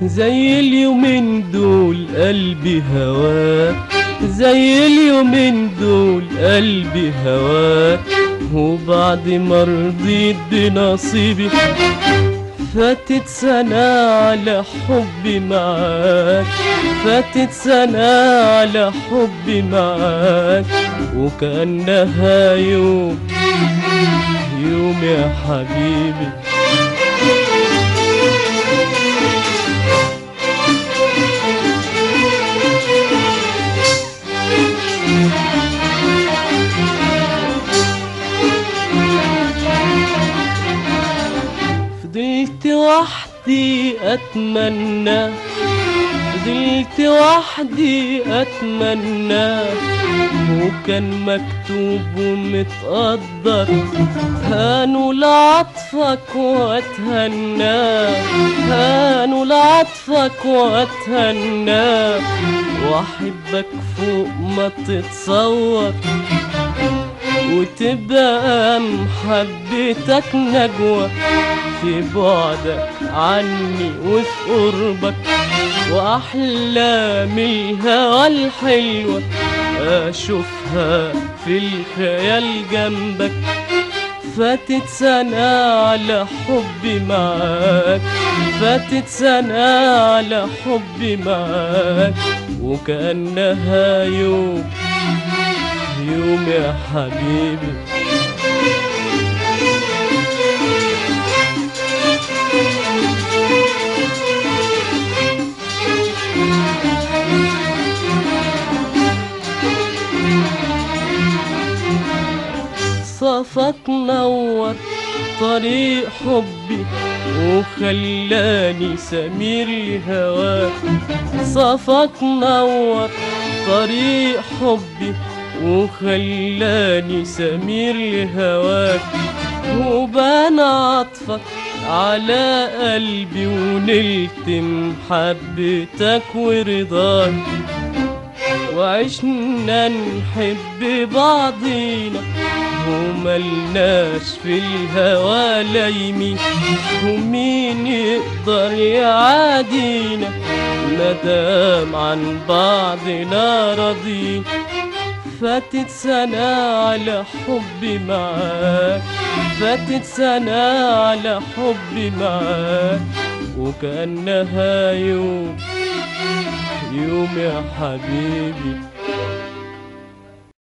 زي اليومين دول قلبي هواك زي اليومين دول قلبي هواك وبعد ما رضيت بنصيبي فاتت سنة على حبي معاك فاتت سنة على حبي معاك وكأنها يوم يوم يا حبيبي فضلت وحدي أتمنى فضلت وحدي أتمنى وكان مكتوب ومتقدر هانوا لعطفك واتهنى هانوا لعطفك واتهنى واحبك فوق ما تتصور وتبقى محبتك نجوى في بعدك عني وفي قربك وأحلام الهوى الحلوة أشوفها في الخيال جنبك فاتت سنة على حبي معاك فاتت سنة على حبي معاك وكأنها يوم يوم يا حبيبي صفك نور طريق حبي وخلاني سمير هواك صفك نور طريق حبي وخلاني سمير لهواك وبان عطفك على قلبي ونلت محبتك ورضاك وعشنا نحب بعضينا وملناش في الهوى لايمين ومين يقدر يعادينا مدام عن بعضنا راضين فاتت سنة على حبي معاك فاتت سنة على حبي معاك وكأنها يوم يوم يا حبيبي